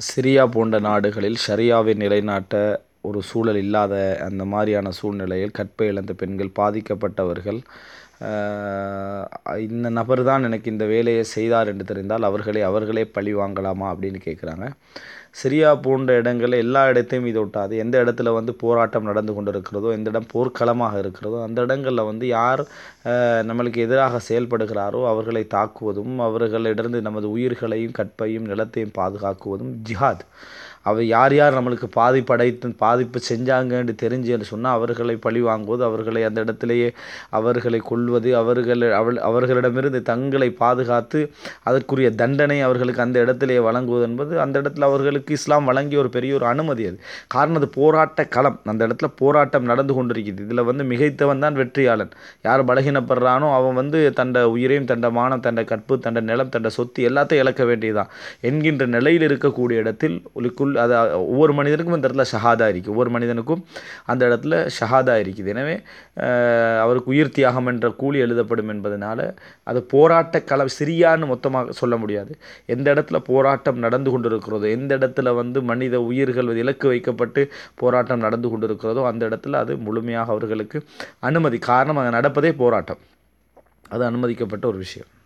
Syria போன்ற நாடுகளில் ஷரியாவை நிலைநாட்ட ஒரு சூழல் இல்லாத அந்த மாதிரியான சூழ்நிலையில் கற்பை இழந்த பெண்கள் பாதிக்கப்பட்டவர்கள் இந்த நபர் தான் எனக்கு இந்த வேலையை செய்தார் என்று தெரிந்தால் அவர்களை அவர்களே பழி வாங்கலாமா அப்படின்னு கேட்குறாங்க சிரியா போன்ற இடங்களில் எல்லா இடத்தையும் இது ஒட்டாது எந்த இடத்துல வந்து போராட்டம் நடந்து கொண்டு இருக்கிறதோ எந்த இடம் போர்க்களமாக இருக்கிறதோ அந்த இடங்களில் வந்து யார் நம்மளுக்கு எதிராக செயல்படுகிறாரோ அவர்களை தாக்குவதும் அவர்களிடந்து நமது உயிர்களையும் கற்பையும் நிலத்தையும் பாதுகாக்குவதும் ஜிஹாத் அவை யார் யார் நம்மளுக்கு பாதிப்படைத்து பாதிப்பு செஞ்சாங்கன்னு தெரிஞ்சு என்று சொன்னால் அவர்களை பழி வாங்குவது அவர்களை அந்த இடத்திலேயே அவர்களை கொல்வது அவர்கள் அவள் அவர்களிடமிருந்து தங்களை பாதுகாத்து அதற்குரிய தண்டனை அவர்களுக்கு அந்த இடத்திலேயே வழங்குவது என்பது அந்த இடத்துல அவர்களுக்கு இஸ்லாம் வழங்கிய ஒரு பெரிய ஒரு அனுமதி அது காரணம் அது போராட்ட களம் அந்த இடத்துல போராட்டம் நடந்து கொண்டிருக்கிறது இதில் வந்து மிகைத்தவன் தான் வெற்றியாளன் யார் பலகீனப்படுறானோ அவன் வந்து தண்ட உயிரையும் தண்ட மானம் தண்ட கற்பு தண்ட நிலம் தண்ட சொத்து எல்லாத்தையும் இழக்க வேண்டியதுதான் என்கின்ற நிலையில் இருக்கக்கூடிய இடத்தில் உலிக்குள் அது ஒவ்வொரு மனிதனுக்கும் அந்த இடத்துல ஷஹாதா இருக்குது ஒவ்வொரு மனிதனுக்கும் அந்த இடத்துல ஷஹாதா இருக்குது எனவே அவருக்கு உயிர் தியாகம் என்ற கூலி எழுதப்படும் என்பதனால அது போராட்ட களம் சிரியான்னு மொத்தமாக சொல்ல முடியாது எந்த இடத்துல போராட்டம் நடந்து கொண்டிருக்கிறதோ எந்த இடத்துல வந்து மனித உயிர்கள் இலக்கு வைக்கப்பட்டு போராட்டம் நடந்து கொண்டிருக்கிறதோ அந்த இடத்துல அது முழுமையாக அவர்களுக்கு அனுமதி காரணம் அங்கே நடப்பதே போராட்டம் அது அனுமதிக்கப்பட்ட ஒரு விஷயம்